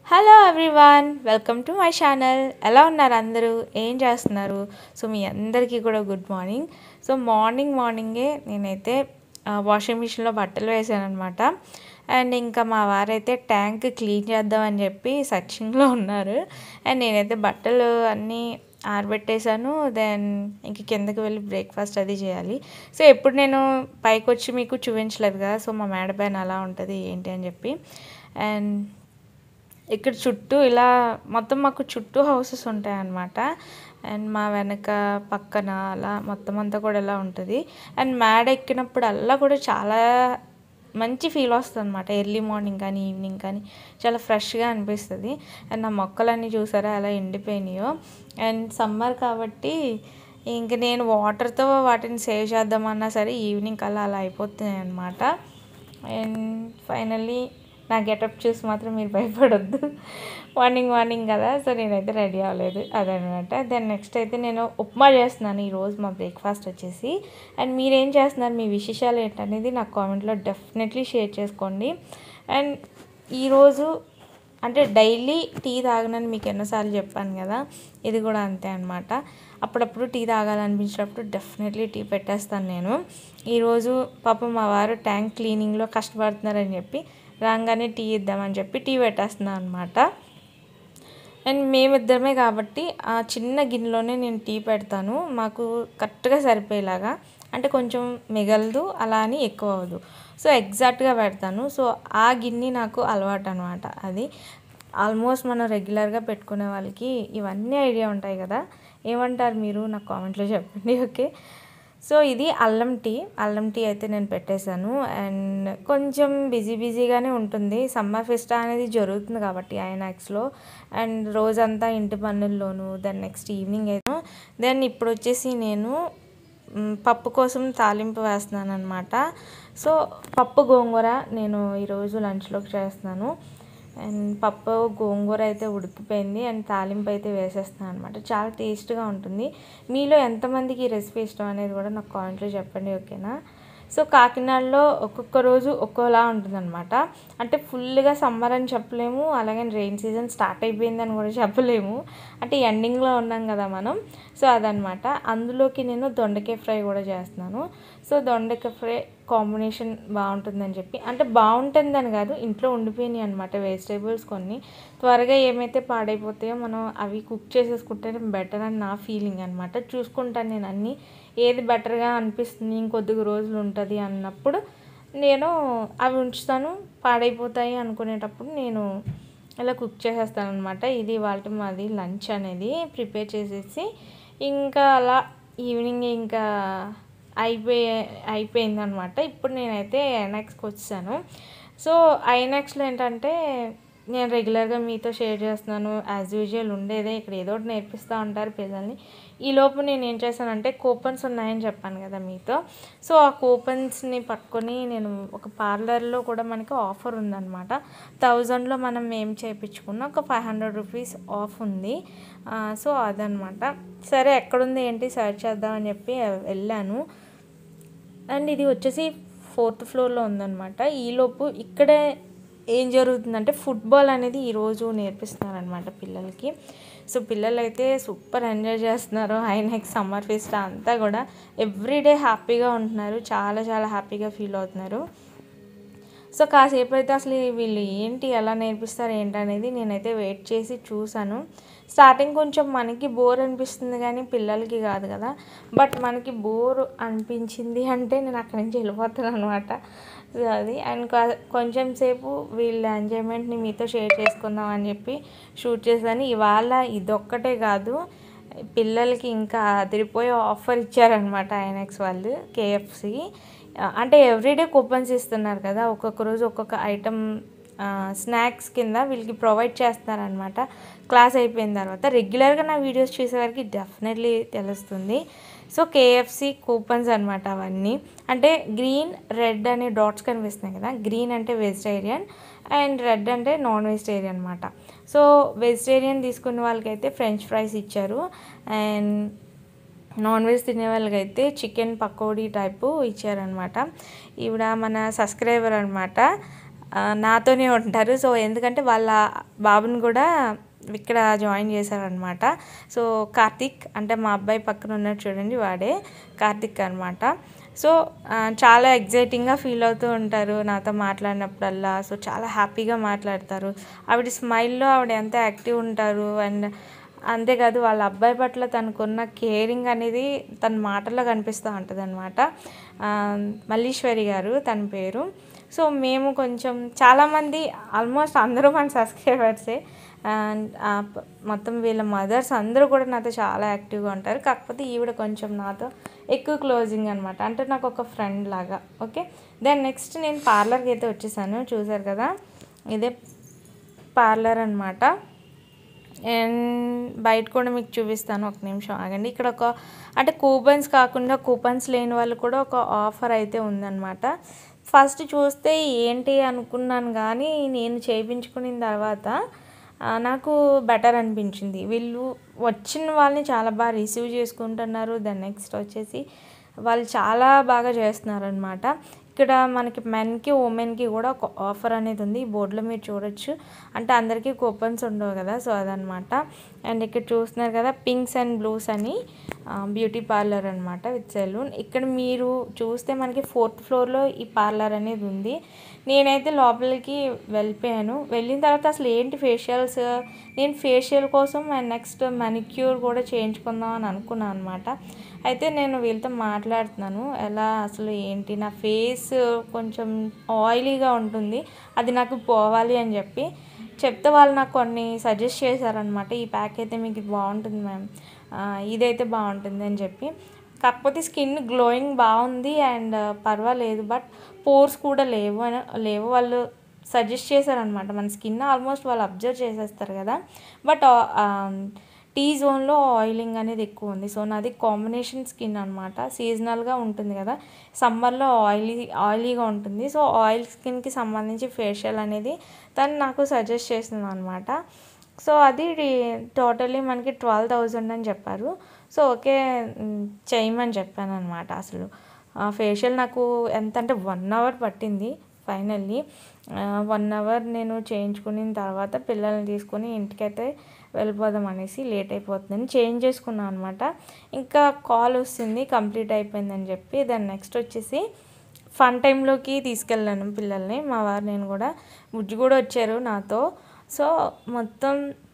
Hello everyone welcome to my channel ఎలా ఉన్నారు అందరూ ఏం చేస్తున్నారు సో మీ అందరికీ కూడా గుడ్ మార్నింగ్ సో మార్నింగ్ మార్నింగే నేనైతే వాషింగ్ మిషన్లో బట్టలు వేసాను అనమాట అండ్ ఇంకా మా వారైతే ట్యాంక్ క్లీన్ చేద్దామని చెప్పి సర్చింగ్లో ఉన్నారు అండ్ నేనైతే బట్టలు అన్నీ ఆరబెట్టేశాను దెన్ ఇంక కిందకి వెళ్ళి బ్రేక్ఫాస్ట్ అది చేయాలి సో ఎప్పుడు నేను పైకి వచ్చి మీకు చూపించలేదు కదా సో మా మేడ పైన అలా ఉంటుంది ఏంటి అని చెప్పి అండ్ ఇక్కడ చుట్టూ ఇలా మొత్తం మాకు చుట్టూ హౌసెస్ ఉంటాయి అన్నమాట అండ్ మా వెనక పక్కన అలా మొత్తం అంతా కూడా ఇలా ఉంటుంది అండ్ మేడ ఎక్కినప్పుడు అలా కూడా చాలా మంచి ఫీల్ వస్తుంది అనమాట ఎర్లీ మార్నింగ్ కానీ ఈవినింగ్ కానీ చాలా ఫ్రెష్గా అనిపిస్తుంది అండ్ నా మొక్కలన్నీ చూసారా అలా ఎండిపోయినాయో అండ్ సమ్మర్ కాబట్టి ఇంక నేను వాటర్తో వాటిని సేవ్ చేద్దామన్నా సరే ఈవినింగ్ అలా అలా అయిపోతున్నాయి అనమాట అండ్ ఫైనల్లీ నా గెటప్ చూసి మాత్రం మీరు భయపడొద్దు మార్నింగ్ మార్నింగ్ కదా సో నేనైతే రెడీ అవ్వలేదు అదనమాట దెన్ నెక్స్ట్ అయితే నేను ఉప్మా చేస్తున్నాను ఈరోజు మా బ్రేక్ఫాస్ట్ వచ్చేసి అండ్ మీరేం చేస్తున్నారు మీ విశేషాలు ఏంటనేది నాకు కామెంట్లో డెఫినెట్లీ షేర్ చేసుకోండి అండ్ ఈరోజు అంటే డైలీ టీ తాగనని మీకు ఎన్నోసార్లు చెప్పాను కదా ఇది కూడా అంతే అనమాట అప్పుడప్పుడు టీ తాగాలనిపించినప్పుడు డెఫినెట్లీ టీ పెట్టేస్తాను నేను ఈరోజు పాపం మా వారు ట్యాంక్ క్లీనింగ్లో కష్టపడుతున్నారని చెప్పి రాగానే టీ ఇద్దామని చెప్పి టీ పెట్టేస్తున్నాను అనమాట అండ్ మేమిద్దరమే కాబట్టి ఆ చిన్న గిన్నెలోనే నేను టీ పెడతాను మాకు కరెక్ట్గా సరిపోయేలాగా అంటే కొంచెం మిగలదు అలా అని ఎక్కువ అవ్వదు సో ఎగ్జాక్ట్గా పెడతాను సో ఆ గిన్నె నాకు అలవాటు అనమాట అది ఆల్మోస్ట్ మనం రెగ్యులర్గా పెట్టుకునే వాళ్ళకి ఇవన్నీ ఐడియా ఉంటాయి కదా ఏమంటారు మీరు నాకు కామెంట్లో చెప్పండి ఓకే సో ఇది అల్లం టీ అల్లం టీ అయితే నేను పెట్టేశాను అండ్ కొంచెం బిజీ బిజీగానే ఉంటుంది సమ్మర్ ఫెస్టా అనేది జరుగుతుంది కాబట్టి ఐనాక్స్లో అండ్ రోజంతా ఇంటి పనుల్లోనూ దెన్ నెక్స్ట్ ఈవినింగ్ అయితే దెన్ ఇప్పుడు వచ్చేసి నేను పప్పు కోసం తాలింపు వేస్తున్నాను అనమాట సో పప్పు గోంగూర నేను ఈరోజు లంచ్లోకి చేస్తున్నాను అండ్ పప్పు గోంగూర అయితే ఉడికిపోయింది అండ్ తాలింపు అయితే వేసేస్తున్నాను అనమాట చాలా టేస్ట్గా ఉంటుంది మీలో ఎంతమందికి ఈ రెసిపీ ఇష్టం అనేది కూడా నాకు కామెంట్లో చెప్పండి ఓకేనా సో కాకినాడలో ఒక్కొక్క రోజు ఒక్కోలా ఉంటుందన్నమాట అంటే ఫుల్గా సమ్మర్ అని చెప్పలేము అలాగే రెయిన్ సీజన్ స్టార్ట్ అయిపోయిందని కూడా చెప్పలేము అంటే ఎండింగ్లో ఉన్నాం కదా మనం సో అదనమాట అందులోకి నేను దొండకాయ ఫ్రై కూడా చేస్తున్నాను సో దొండకాయ ఫ్రై కాంబినేషన్ బాగుంటుందని చెప్పి అంటే బాగుంటుందని కాదు ఇంట్లో ఉండిపోయినాయి అనమాట వెజిటేబుల్స్ కొన్ని త్వరగా ఏమైతే పాడైపోతాయో మనం అవి కుక్ చేసేసుకుంటేనే బెటర్ అని నా ఫీలింగ్ అనమాట చూసుకుంటాను నేను అన్నీ ఏది బెటర్గా అనిపిస్తుంది ఇంకొద్దిగా రోజులు ఉంటుంది అన్నప్పుడు నేను అవి ఉంచుతాను పాడైపోతాయి అనుకునేటప్పుడు నేను ఇలా కుక్ చేసేస్తాను అనమాట ఇది వాళ్ళ మాది లంచ్ అనేది ప్రిపేర్ చేసేసి ఇంకా అలా ఈవినింగ్ ఇంకా అయిపోయి అయిపోయింది అనమాట ఇప్పుడు నేనైతే ఐనాక్స్కి వచ్చాను సో ఐనాక్స్లో ఏంటంటే నేను రెగ్యులర్గా మీతో షేర్ చేస్తున్నాను యాజ్ యూజువల్ ఉండేదే ఇక్కడ ఏదో ఒకటి నేర్పిస్తూ ఉంటారు పిల్లల్ని ఈ లోపు నేను ఏం చేశానంటే కూపన్స్ ఉన్నాయని చెప్పాను కదా మీతో సో ఆ కూపన్స్ని పట్టుకొని నేను ఒక పార్లర్లో కూడా మనకి ఆఫర్ ఉందన్నమాట థౌజండ్లో మనం ఏం చేయించుకున్నా ఒక ఫైవ్ హండ్రెడ్ రూపీస్ ఆఫ్ ఉంది సో అదనమాట సరే ఎక్కడుంది ఏంటి సర్చ్ చేద్దామని చెప్పి వెళ్ళాను అండ్ ఇది వచ్చేసి ఫోర్త్ ఫ్లోర్లో ఉందన్నమాట ఈలోపు ఇక్కడే ఏం జరుగుతుందంటే ఫుట్బాల్ అనేది ఈరోజు నేర్పిస్తున్నారనమాట పిల్లలకి సో పిల్లలు అయితే సూపర్ ఎంజాయ్ చేస్తున్నారు ఐనెక్స్ సమ్మర్ ఫెస్ట్ అంతా కూడా ఎవ్రీడే హ్యాపీగా ఉంటున్నారు చాలా చాలా హ్యాపీగా ఫీల్ అవుతున్నారు సో కాసేపు అయితే అసలు వీళ్ళు ఏంటి ఎలా నేర్పిస్తారు ఏంటనేది నేనైతే వెయిట్ చేసి చూశాను స్టార్టింగ్ కొంచెం మనకి బోర్ అనిపిస్తుంది కానీ పిల్లలకి కాదు కదా బట్ మనకి బోర్ అనిపించింది అంటే నేను అక్కడి నుంచి వెళ్ళిపోతాను అనమాట అది అండ్ కొంచెం సేపు వీళ్ళ ఎంజాయ్మెంట్ని మీతో షేర్ చేసుకుందాం అని చెప్పి షూట్ చేశాను ఇవాళ ఇదొక్కటే కాదు పిల్లలకి ఇంకా అదిరిపోయే ఆఫర్ ఇచ్చారనమాట ఐనాక్స్ వాళ్ళు కేఎఫ్సి అంటే ఎవ్రీడే కూపన్స్ ఇస్తున్నారు కదా ఒక్కొక్క రోజు ఒక్కొక్క ఐటమ్ స్నాక్స్ కింద వీళ్ళకి ప్రొవైడ్ చేస్తున్నారనమాట క్లాస్ అయిపోయిన తర్వాత రెగ్యులర్గా నా వీడియోస్ చూసేవారికి డెఫినెట్లీ తెలుస్తుంది సో కేఎఫ్సి కూపన్స్ అనమాట అవన్నీ అంటే గ్రీన్ రెడ్ అనే డాట్స్ కనిపిస్తున్నాయి కదా గ్రీన్ అంటే వెజిటేరియన్ అండ్ రెడ్ అంటే నాన్ వెజిటేరియన్ అనమాట సో వెజిటేరియన్ తీసుకున్న వాళ్ళకైతే ఫ్రెంచ్ ఫ్రైస్ ఇచ్చారు అండ్ నాన్ వెజ్ తినే వాళ్ళకైతే చికెన్ పకోడీ టైపు ఇచ్చారనమాట ఈవిడ మన సబ్స్క్రైబర్ అనమాట ఆ, నాతోనే ఉంటారు సో ఎందుకంటే వాళ్ళ బాబుని కూడా ఇక్కడ జాయిన్ చేశారనమాట సో కార్తిక్ అంటే మా అబ్బాయి పక్కన ఉన్నాడు చూడండి వాడే కార్తిక్ అనమాట సో ఆ, చాలా ఎగ్జైటింగ్గా ఫీల్ అవుతూ ఉంటారు నాతో మాట్లాడినప్పుడల్లా సో చాలా హ్యాపీగా మాట్లాడతారు ఆవిడ స్మైల్లో ఆవిడ ఎంత యాక్టివ్ ఉంటారు అండ్ అంతేకాదు వాళ్ళ అబ్బాయి పట్ల తనకున్న కేరింగ్ అనేది తన మాటల్లో కనిపిస్తూ ఉంటుంది అనమాట మల్లీశ్వరి గారు తన పేరు సో మేము కొంచెం చాలామంది ఆల్మోస్ట్ అందరూ మన సబ్స్క్రైబర్సే అండ్ ఆ ప- మొత్తం వీళ్ళ మదర్స్ అందరూ కూడా నాతో చాలా యాక్టివ్గా ఉంటారు కాకపోతే ఈవిడ కొంచెం నాతో ఎక్కువ క్లోజింగ్ అనమాట అంటే నాకు ఒక ఫ్రెండ్ లాగా ఓకే దెన్ నెక్స్ట్ నేను పార్లర్కి అయితే వచ్చేసాను చూసారు కదా ఇదే పార్లర్ అనమాట అండ్ బయట కూడా మీకు చూపిస్తాను ఒక నిమిషం ఆగండి ఇక్కడ ఒక అంటే కూపన్స్ కాకుండా కూపన్స్ లేని వాళ్ళు కూడా ఒక ఆఫర్ అయితే ఉందన్నమాట ఫస్ట్ చూస్తే ఏంటి అనుకున్నాను కానీ నేను చేయించుకున్న తర్వాత ఆ, నాకు బెటర్ అనిపించింది వీళ్ళు వచ్చిన వాళ్ళని చాలా బాగా రిసీవ్ చేసుకుంటున్నారు దెన్ నెక్స్ట్ వచ్చేసి వాళ్ళు చాలా బాగా చేస్తున్నారు అనమాట ఇక్కడ మనకి మెన్కి ఉమెన్కి కూడా ఒక ఆఫర్ అనేది ఉంది ఈ బోర్డులో మీరు చూడొచ్చు అంటే అందరికీ కూపన్స్ ఉండవు కదా సో అదనమాట అండ్ ఇక్కడ చూస్తున్నారు కదా పింక్స్ అండ్ బ్లూస్ అని బ్యూటీ పార్లర్ అనమాట విత్ సెలూన్ ఇక్కడ మీరు చూస్తే మనకి ఫోర్త్ ఫ్లోర్లో ఈ పార్లర్ అనేది ఉంది నేనైతే లోపలికి వెళ్ళిపోయాను వెళ్ళిన తర్వాత అసలు ఏంటి ఫేషియల్స్ నేను ఫేషియల్ కోసం అండ్ నెక్స్ట్ మెనిక్యూర్ కూడా చేయించుకుందాం అని అనుకున్నాను అనమాట అయితే నేను వీళ్ళతో మాట్లాడుతున్నాను ఎలా అసలు ఏంటి నా ఫేస్ కొంచెం ఆయిలీగా ఉంటుంది అది నాకు పోవాలి అని చెప్పి చెప్తే వాళ్ళు నాకు కొన్ని సజెస్ట్ చేశారనమాట ఈ ప్యాక్ అయితే మీకు ఇది బాగుంటుంది మ్యామ్ ఆ, ఇదైతే బాగుంటుంది అని చెప్పి కాకపోతే స్కిన్ గ్లోయింగ్ బాగుంది అండ్ పర్వాలేదు బట్ పోర్స్ కూడా లేవు అని లేవు వాళ్ళు సజెస్ట్ చేశారనమాట మన స్కిన్ ఆల్మోస్ట్ వాళ్ళు అబ్జర్వ్ చేసేస్తారు కదా బట్ టీ జోన్లో ఆయిలింగ్ అనేది ఎక్కువ ఉంది సో నాది కాంబినేషన్ స్కిన్ అనమాట సీజనల్గా ఉంటుంది కదా సమ్మర్లో ఆయిలీ ఆయిలీగా ఉంటుంది సో ఆయిల్ స్కిన్కి సంబంధించి ఫేషియల్ అనేది తను నాకు సజెస్ట్ చేసింది అనమాట సో అది టోటలీ మనకి ట్వెల్వ్ థౌజండ్ అని చెప్పారు సో ఓకే మ్, చేయమని చెప్పాను అనమాట అసలు ఫేషియల్ నాకు ఎంత అంటే వన్ అవర్ పట్టింది ఫైనల్లీ వన్ అవర్ నేను చేయించుకున్న తర్వాత పిల్లల్ని తీసుకొని ఇంటికైతే వెళ్ళిపోదాం అనేసి లేట్ అయిపోతుందని చేంజ్ చేసుకున్నాను అనమాట ఇంకా కాల్ వస్తుంది కంప్లీట్ అయిపోయిందని చెప్పి దాని నెక్స్ట్ వచ్చేసి ఫన్ టైంలోకి తీసుకెళ్ళాను పిల్లల్ని మా వారు నేను కూడా బుజ్జి కూడా వచ్చారు నాతో సో మొత్తం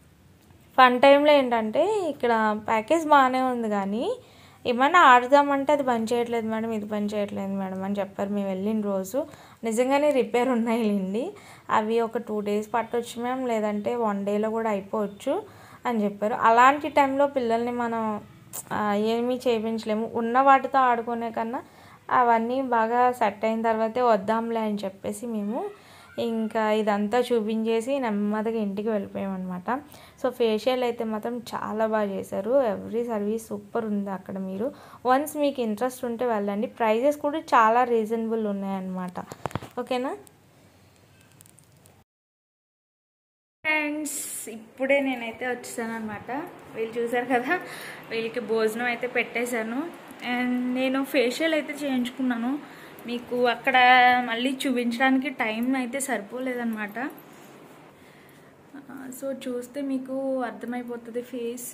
ఫన్ టైంలో ఏంటంటే ఇక్కడ ప్యాకేజ్ బాగానే ఉంది కానీ ఏమన్నా ఆడదామంటే అది పని చేయట్లేదు మేడం ఇది పని చేయట్లేదు మేడం అని చెప్పారు మేము వెళ్ళిన రోజు నిజంగానే రిపేర్ ఉన్నాయి లేండి అవి ఒక టూ డేస్ పట్టొచ్చు మ్యామ్ లేదంటే వన్ డేలో కూడా అయిపోవచ్చు అని చెప్పారు అలాంటి టైంలో పిల్లల్ని మనం ఆ, ఏమీ చేయించలేము ఉన్న వాటితో ఆడుకునే కన్నా అవన్నీ బాగా సెట్ అయిన తర్వాతే వద్దాంలే అని చెప్పేసి మేము ఇంకా ఇదంతా చూపించేసి నెమ్మదిగా ఇంటికి వెళ్ళిపోయామన్నమాట సో ఫేషియల్ అయితే మాత్రం చాలా బాగా చేశారు ఎవ్రీ సర్వీస్ సూపర్ ఉంది అక్కడ మీరు వన్స్ మీకు ఇంట్రెస్ట్ ఉంటే వెళ్ళండి ప్రైజెస్ కూడా చాలా రీజనబుల్ ఉన్నాయన్నమాట ఓకేనా ఫ్రెండ్స్ ఇప్పుడే నేనైతే వచ్చేసాను అనమాట వీళ్ళు చూసారు కదా వీళ్ళకి భోజనం అయితే పెట్టేశాను అండ్ నేను ఫేషియల్ అయితే చేయించుకున్నాను మీకు అక్కడ మళ్ళీ చూపించడానికి టైం అయితే సరిపోలేదన్నమాట సో చూస్తే మీకు అర్థమైపోతుంది ఫేస్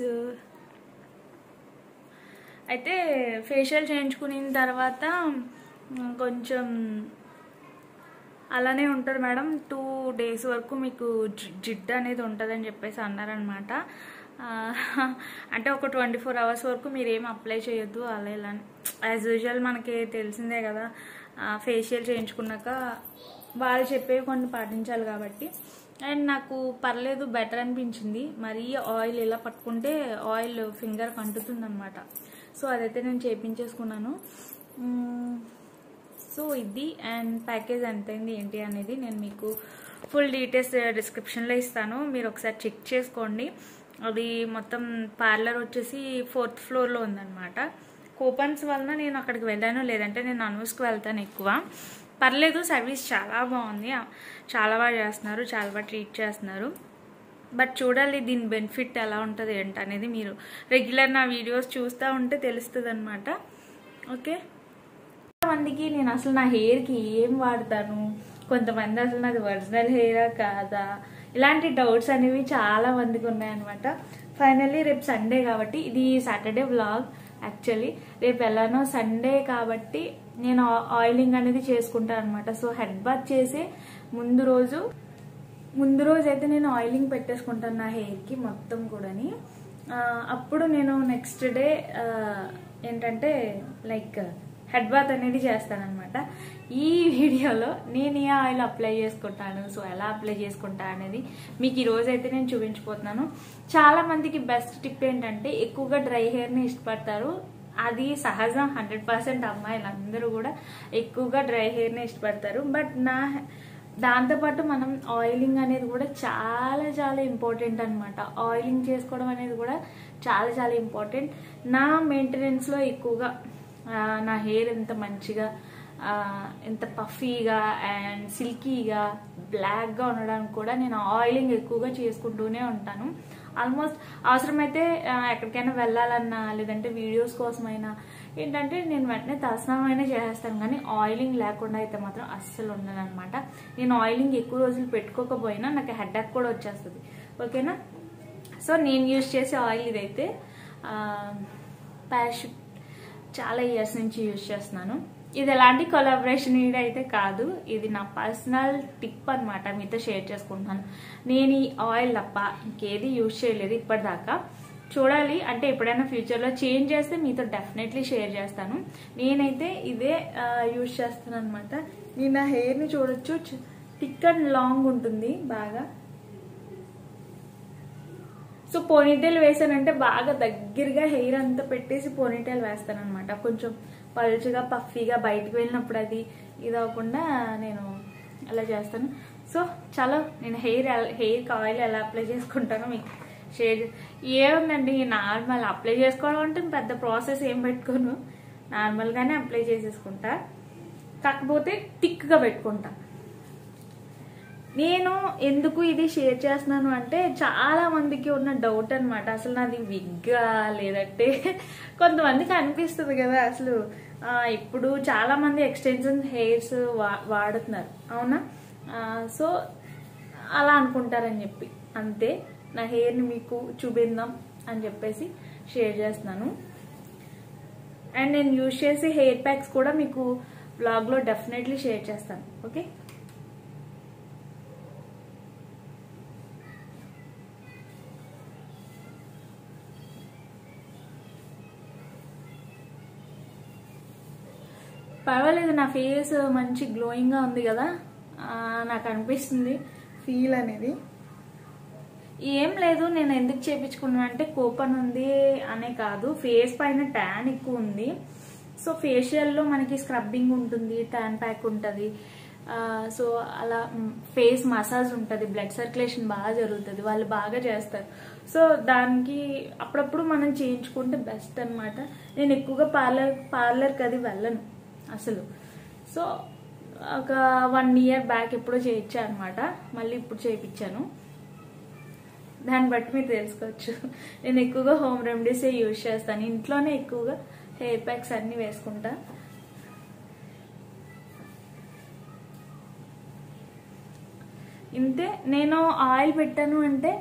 అయితే ఫేషియల్ చేయించుకున్న తర్వాత మ్, కొంచెం అలానే ఉంటుంది మేడం టూ డేస్ వరకు మీకు జి- జిడ్డు అనేది ఉంటుందని చెప్పేసి అన్నారనమాట ఆ, అంటే ఒక ట్వంటీ ఫోర్ అవర్స్ వరకు మీరు ఏం అప్లై చేయొద్దు అలా ఇలా యాజ్ యూజువల్ మనకి తెలిసిందే కదా ఫేషియల్ చేయించుకున్నాక వాళ్ళు చెప్పేవి కొన్ని పాటించాలి కాబట్టి అండ్ నాకు పర్లేదు బెటర్ అనిపించింది మరీ ఆయిల్ ఇలా పట్టుకుంటే ఆయిల్ ఫింగర్ కంటుతుంది అనమాట సో అదైతే నేను చేపించేసుకున్నాను మ్మ్. సో ఇది అండ్ ప్యాకేజ్ ఎంతైంది ఏంటి అనేది నేను మీకు ఫుల్ డీటెయిల్స్ డిస్క్రిప్షన్లో ఇస్తాను మీరు ఒకసారి చెక్ చేసుకోండి అది మొత్తం పార్లర్ వచ్చేసి ఫోర్త్ ఫ్లోర్లో ఉందన్నమాట కూపన్స్ వలన నేను అక్కడికి వెళ్ళాను లేదంటే నేను అనూస్కి వెళ్తాను ఎక్కువ పర్లేదు సర్వీస్ చాలా బాగుంది చాలా బాగా చేస్తున్నారు చాలా బాగా ట్రీట్ చేస్తున్నారు బట్ చూడాలి దీని బెనిఫిట్ ఎలా ఉంటుంది ఏంటి అనేది మీరు రెగ్యులర్ నా వీడియోస్ చూస్తూ ఉంటే తెలుస్తుంది అనమాట ఓకే మందికి నేను అసలు నా హెయిర్కి ఏం వాడతాను కొంతమంది అసలు నాది ఒరిజినల్ హెయిరా కాదా ఇలాంటి డౌట్స్ అనేవి చాలా మందికి ఉన్నాయన్నమాట ఫైనల్లీ రేపు సండే కాబట్టి ఇది సాటర్డే వ్లాగ్ యాక్చువల్లీ రేపు ఎలానో సండే కాబట్టి నేను ఆయిలింగ్ అనేది చేసుకుంటాను అనమాట సో హెడ్ బాత్ చేసి ముందు రోజు ముందు రోజు అయితే నేను ఆయిలింగ్ పెట్టేసుకుంటాను నా హెయిర్కి మొత్తం కూడాని ఆ, అప్పుడు నేను నెక్స్ట్ డే ఏంటంటే లైక్ హెడ్ బాత్ అనేది చేస్తానన్నమాట ఈ వీడియోలో నేను ఏ ఆయిల్ అప్లై చేసుకుంటాను సో ఎలా అప్లై చేసుకుంటా అనేది మీకు ఈ రోజు అయితే నేను చూపించిపోతున్నాను చాలా మందికి బెస్ట్ టిప్ ఏంటంటే ఎక్కువగా డ్రై హెయిర్ని ఇష్టపడతారు అది సహజం హండ్రెడ్ పర్సెంట్ అమ్మాయిలు అందరూ కూడా ఎక్కువగా డ్రై హెయిర్ని ఇష్టపడతారు బట్ నా దాంతోపాటు మనం ఆయిలింగ్ అనేది కూడా చాలా చాలా ఇంపార్టెంట్ అనమాట ఆయిలింగ్ చేసుకోవడం అనేది కూడా చాలా చాలా ఇంపార్టెంట్ నా మెయింటెనెన్స్లో ఎక్కువగా ఆ, నా హెయిర్ ఎంత మంచిగా ఆ, ఎంత పఫీగా అండ్ సిల్కీగా బ్లాక్గా ఉండడానికి కూడా నేను ఆయిలింగ్ ఎక్కువగా చేసుకుంటూనే ఉంటాను ఆల్మోస్ట్ అవసరమైతే ఆ, ఎక్కడికైనా వెళ్ళాలన్నా లేదంటే వీడియోస్ కోసమైనా ఏంటంటే నేను వెంటనే తలస్నానం అయినా చేసేస్తాను కానీ ఆయిలింగ్ లేకుండా అయితే మాత్రం అస్సలు ఉండను అనమాట నేను ఆయిలింగ్ ఎక్కువ రోజులు పెట్టుకోకపోయినా నాకు హెడ్ఏక్ కూడా వచ్చేస్తుంది ఓకేనా సో నేను యూజ్ చేసే ఆయిల్ ఇదైతే పారాషూట్ చాలా ఇయర్స్ నుంచి యూజ్ చేస్తున్నాను ఇది ఎలాంటి కొలాబరేషన్ అయితే కాదు ఇది నా పర్సనల్ టిప్ అన్నమాట మీతో షేర్ చేసుకుంటున్నాను నేను ఈ ఆయిల్ తప్ప ఇంకేది యూజ్ చేయలేదు ఇప్పటిదాకా చూడాలి అంటే ఎప్పుడైనా ఫ్యూచర్లో చేంజ్ చేస్తే మీతో డెఫినెట్లీ షేర్ చేస్తాను నేనైతే ఇదే యూజ్ చేస్తాను అనమాట నేను నా హెయిర్ని చూడొచ్చు థిక్ అండ్ లాంగ్ ఉంటుంది బాగా సో పోనీటైల్ వేసానంటే బాగా దగ్గరగా హెయిర్ అంతా పెట్టేసి పోనీటైల్ వేస్తాను అనమాట కొంచెం పలుచగా పఫీగా బయటకు వెళ్ళినప్పుడు అది ఇది అవ్వకుండా నేను అలా చేస్తాను సో చాలా నేను హెయిర్ హెయిర్కి ఆయిల్ ఎలా అప్లై చేసుకుంటానో మీకు షేర్ ఏముందండి నార్మల్ అప్లై చేసుకోవడం అంటే పెద్ద ప్రాసెస్ ఏం పెట్టుకోను నార్మల్గానే అప్లై చేసేసుకుంటా కాకపోతే థిక్గా పెట్టుకుంటా నేను ఎందుకు ఇది షేర్ చేస్తున్నాను అంటే చాలా మందికి ఉన్న డౌట్ అనమాట అసలు నాది విగ్గా లేదంటే కొంతమందికి అనిపిస్తుంది కదా అసలు ఆ, ఇప్పుడు చాలా మంది ఎక్స్టెన్షన్ హెయిర్స్ వా వాడుతున్నారు అవునా ఆ, సో అలా అనుకుంటారని చెప్పి అంతే నా హెయిర్ని మీకు చూపిందాం అని చెప్పేసి షేర్ చేస్తున్నాను అండ్ నేను యూజ్ చేసే హెయిర్ ప్యాక్స్ కూడా మీకు బ్లాగ్లో డెఫినెట్లీ షేర్ చేస్తాను ఓకే పర్వాలేదు నా ఫేస్ మంచి గ్లోయింగ్గా ఉంది కదా ఆ, నాకు అనిపిస్తుంది ఫీల్ అనేది ఏం లేదు నేను ఎందుకు చేపించుకున్నాను అంటే కోపన్ ఉంది అనే కాదు ఫేస్ పైన ట్యాన్ ఎక్కువ ఉంది సో ఫేషియల్లో మనకి స్క్రబ్బింగ్ ఉంటుంది ట్యాన్ ప్యాక్ ఉంటుంది ఆ, సో అలా ఫేస్ మసాజ్ ఉంటుంది బ్లడ్ సర్క్యులేషన్ బాగా జరుగుతుంది వాళ్ళు బాగా చేస్తారు సో దానికి అప్పుడప్పుడు మనం చేయించుకుంటే బెస్ట్ అన్నమాట నేను ఎక్కువగా పార్లర్ పార్లర్కి అది వెళ్ళను అసలు సో ఒక వన్ ఇయర్ బ్యాక్ ఎప్పుడో చేయించా అనమాట మళ్ళీ ఇప్పుడు చేయించాను దాన్ని బట్టి మీరు తెలుసుకోవచ్చు నేను ఎక్కువగా హోమ్ రెమెడీసే యూజ్ చేస్తాను ఇంట్లోనే ఎక్కువగా హెయిర్ ప్యాక్స్ అన్ని వేసుకుంటా ఇంతే నేను ఆయిల్ పెట్టాను అంటే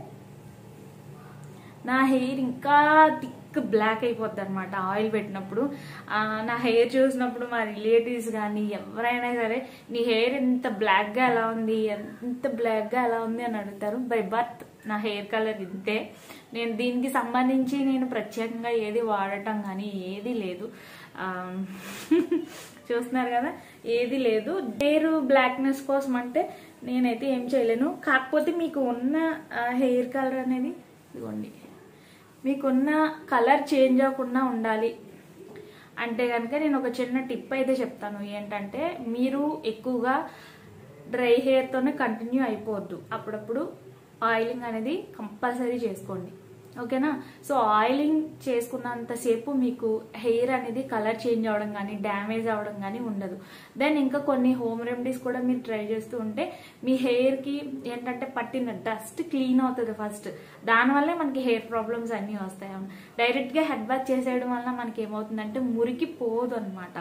నా హెయిర్ ఇంకా థిక్ బ్లాక్ అయిపోద్ది అనమాట ఆయిల్ పెట్టినప్పుడు ఆ, నా హెయిర్ చూసినప్పుడు మా రిలేటివ్స్ కానీ ఎవరైనా సరే నీ హెయిర్ ఎంత బ్లాక్గా ఎలా ఉంది ఎంత బ్లాక్గా ఎలా ఉంది అని అడుగుతారు బై బర్త్ నా హెయిర్ కలర్ ఇంతే నేను దీనికి సంబంధించి నేను ప్రత్యేకంగా ఏది వాడటం కానీ ఏది లేదు ఆ, చూస్తున్నారు కదా ఏది లేదు హెయిర్ బ్లాక్నెస్ కోసం అంటే నేనైతే ఏం చేయలేను కాకపోతే మీకు ఉన్న హెయిర్ కలర్ అనేది ఇదిగోండి మీకున్న కలర్ చేంజ్ అవ్వకుండా ఉండాలి అంటే కనుక నేను ఒక చిన్న టిప్ అయితే చెప్తాను ఏంటంటే మీరు ఎక్కువగా డ్రై హెయిర్తోనే కంటిన్యూ అయిపోవద్దు అప్పుడప్పుడు ఆయిలింగ్ అనేది కంపల్సరీ చేసుకోండి ఓకేనా సో ఆయిలింగ్ చేసుకున్నంతసేపు మీకు హెయిర్ అనేది కలర్ చేంజ్ అవ్వడం కానీ డ్యామేజ్ అవ్వడం కానీ ఉండదు దెన్ ఇంకా కొన్ని హోమ్ రెమెడీస్ కూడా మీరు ట్రై చేస్తూ ఉంటే మీ హెయిర్కి ఏంటంటే పట్టిన డస్ట్ క్లీన్ అవుతుంది ఫస్ట్ దానివల్లే మనకి హెయిర్ ప్రాబ్లమ్స్ అన్నీ వస్తాయి డైరెక్ట్గా హెడ్ బాత్ చేసేయడం వల్ల మనకి ఏమవుతుందంటే మురికి పోదు అనమాట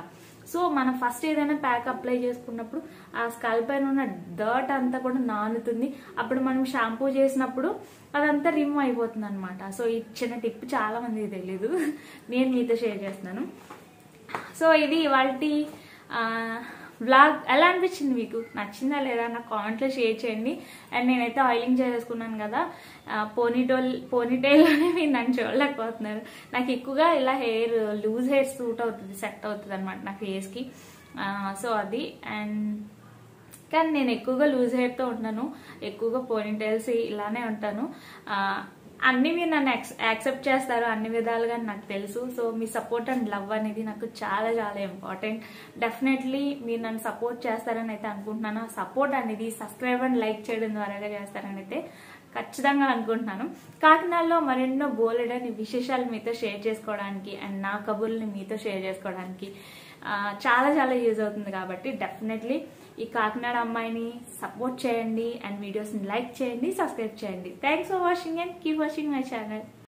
సో మనం ఫస్ట్ ఏదైనా ప్యాక్ అప్లై చేసుకున్నప్పుడు ఆ స్కల్ పైన ఉన్న డర్ట్ అంతా కూడా నానుతుంది అప్పుడు మనం షాంపూ చేసినప్పుడు అదంతా రిమూవ్ అయిపోతుంది అనమాట సో ఈ చిన్న టిప్ చాలా మందికి తెలీదు నేను మీతో షేర్ చేస్తున్నాను సో ఇది ఇవాళ వ్లాగ్ ఎలా అనిపించింది మీకు నచ్చిందా లేదా నా కామెంట్లో షేర్ చేయండి అండ్ నేనైతే ఆయిలింగ్ చేసేసుకున్నాను కదా పోనీటోల్ పోనీటైల్లోనే మీరు నన్ను చూడలేకపోతున్నారు నాకు ఎక్కువగా ఇలా హెయిర్ లూజ్ హెయిర్ సూట్ అవుతుంది సెట్ అవుతుంది అనమాట నా ఫేస్కి సో అది అండ్ కానీ నేను ఎక్కువగా లూజ్ హెయిర్తో ఉంటాను ఎక్కువగా పోనీటైల్స్ ఇలానే ఉంటాను ఆ, అన్ని మీరు నన్ను యాక్సెప్ట్ చేస్తారు అన్ని విధాలుగా నాకు తెలుసు సో మీ సపోర్ట్ అండ్ లవ్ అనేది నాకు చాలా చాలా ఇంపార్టెంట్ డెఫినెట్లీ మీరు నన్ను సపోర్ట్ చేస్తారని అయితే అనుకుంటున్నాను సపోర్ట్ అనేది సబ్స్క్రైబ్ అండ్ లైక్ చేయడం ద్వారాగా చేస్తారని అయితే ఖచ్చితంగా అనుకుంటున్నాను కాకినాడలో మరెన్నో బోలెడని విశేషాలు మీతో షేర్ చేసుకోవడానికి అండ్ నా కబుర్ని మీతో షేర్ చేసుకోవడానికి ఆ, చాలా చాలా యూజ్ అవుతుంది కాబట్టి డెఫినెట్లీ ఈ కాకినాడ అమ్మాయిని సపోర్ట్ చేయండి అండ్ వీడియోస్ని లైక్ చేయండి సబ్స్క్రైబ్ చేయండి thanks for watching and keep watching my channel